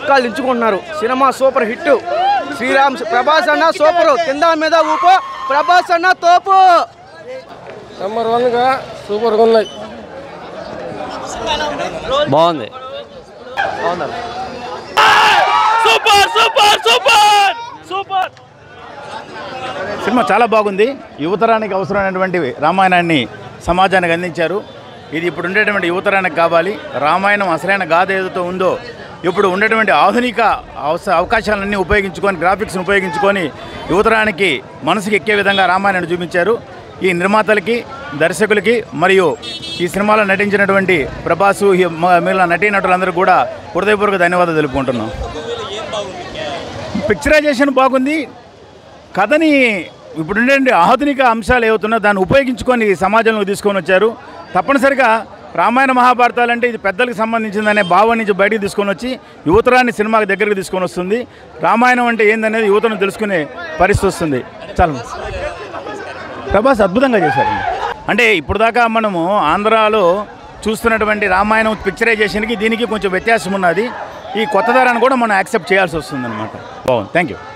చొక్కాలు దించుకుంటున్నారు cinema super hit Sriram Prabhas అన్న సూపర్ కింద మీద ఊపు ప్రభాస్ అన్న తోపు నెంబర్ వన్గా సూపర్గా ఉన్నాయి బాగుంది సినిమా చాలా బాగుంది యువతరానికి అవసరమైనటువంటి రామాయణాన్ని సమాజానికి అందించారు ఇది ఇప్పుడు ఉండేటువంటి యువతరానికి కావాలి రామాయణం అసలైన గాథ ఏదైతే ఉందో ఇప్పుడు ఉండేటువంటి ఆధునిక అవస అవకాశాలన్నీ ఉపయోగించుకొని గ్రాఫిక్స్ని ఉపయోగించుకొని యువతరానికి మనసుకి ఎక్కే విధంగా రామాయణాన్ని చూపించారు ఈ నిర్మాతలకి దర్శకులకి మరియు ఈ సినిమాలో నటించినటువంటి ప్రభాసు ఈ మ- మిగిలిన నటీనటులందరూ కూడా హృదయపూర్వక ధన్యవాదాలు తెలుపుకుంటున్నాం పిక్చరైజేషన్ బాగుంది కథని ఇప్పుడుండే ఆధునిక అంశాలు ఏవవుతున్నా దాన్ని ఉపయోగించుకొని సమాజంలో తీసుకొని వచ్చారు తప్పనిసరిగా రామాయణ మహాభారతాలంటే ఇది పెద్దలకు సంబంధించిందనే భావం నుంచి బయటికి తీసుకొని వచ్చి యువతరాన్ని సినిమాకి దగ్గరికి తీసుకొని వస్తుంది రామాయణం అంటే ఏందనేది యువతను తెలుసుకునే పరిస్థితి వస్తుంది చాలా ప్రభాస్ అద్భుతంగా చేశారు అంటే ఇప్పుడు దాకా మనము ఆంధ్రాలో చూస్తున్నటువంటి రామాయణం పిక్చరైజేషన్కి దీనికి కొంచెం వ్యత్యాసం ఉన్నది ఈ కొత్త తరాన్ని కూడా మనం యాక్సెప్ట్ చేయాల్సి వస్తుంది అనమాట బాగుంది థ్యాంక్ యూ